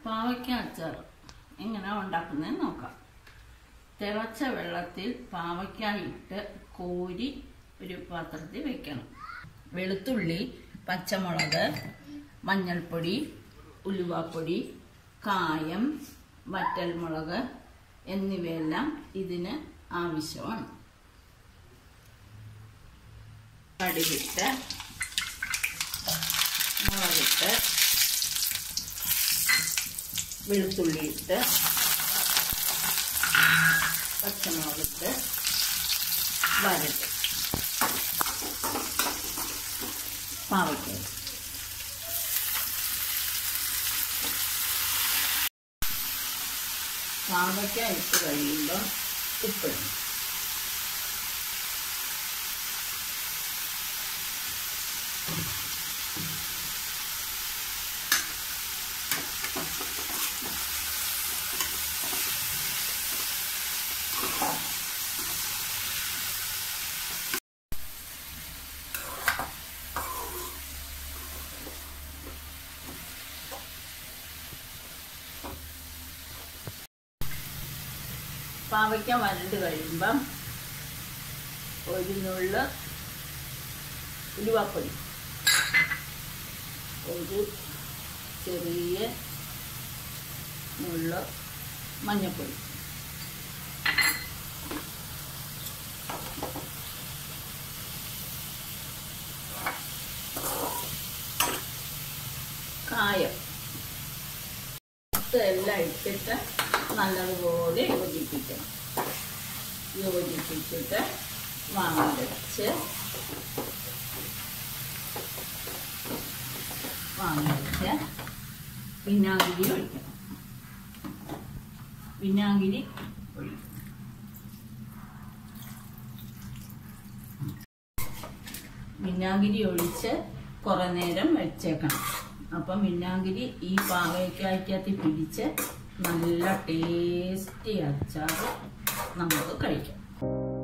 പാവയ്ക്ക അച്ചാർ എങ്ങനെ ഉണ്ടാക്കുന്നതെന്ന് നോക്കാം തിളച്ച വെള്ളത്തിൽ പാവയ്ക്ക ഇട്ട് കോരി ഒരു പാത്രത്തിൽ വെക്കണം വെളുത്തുള്ളി പച്ചമുളക് മഞ്ഞൾപ്പൊടി ഉലുവാപ്പൊടി കായം വറ്റൽമുളക് എന്നിവയെല്ലാം ഇതിന് ആവശ്യമാണ് കടുകിട്ട് മുളകിട്ട് വെളുത്തുള്ളി ഇട്ട് പച്ചമുളകിട്ട് വരട്ട് പാവയ്ക്ക പാവയ്ക്ക ഇട്ട് കഴിയുമ്പോൾ ഉപ്പിടണം പാവയ്ക്ക വരണ്ട് കഴിയുമ്പം ഒരു നുള്ള് ഉലുവാപ്പൊടി ഒരു ചെറിയ നുള്ള് മഞ്ഞൾപ്പൊടി കായം ഇതെല്ലാം ഇട്ടിട്ട് നല്ലതുപോലെ യോജിപ്പിക്കണം യോജിപ്പിച്ചിട്ട് വാങ്ങ വെച്ച് വാങ്ങ വെച്ച് വിനാഗിരി ഒഴിക്കണം വിനാഗിരി ഒഴിക്കണം വിനാഗിരി ഒഴിച്ച് കുറേ നേരം വെച്ചേക്കണം അപ്പം വിനാഗിരി ഈ പാവയ്ക്കായ്ക്കകത്ത് പിടിച്ച് നല്ല ടേസ്റ്റി അച്ചാർ നമുക്ക് കഴിക്കാം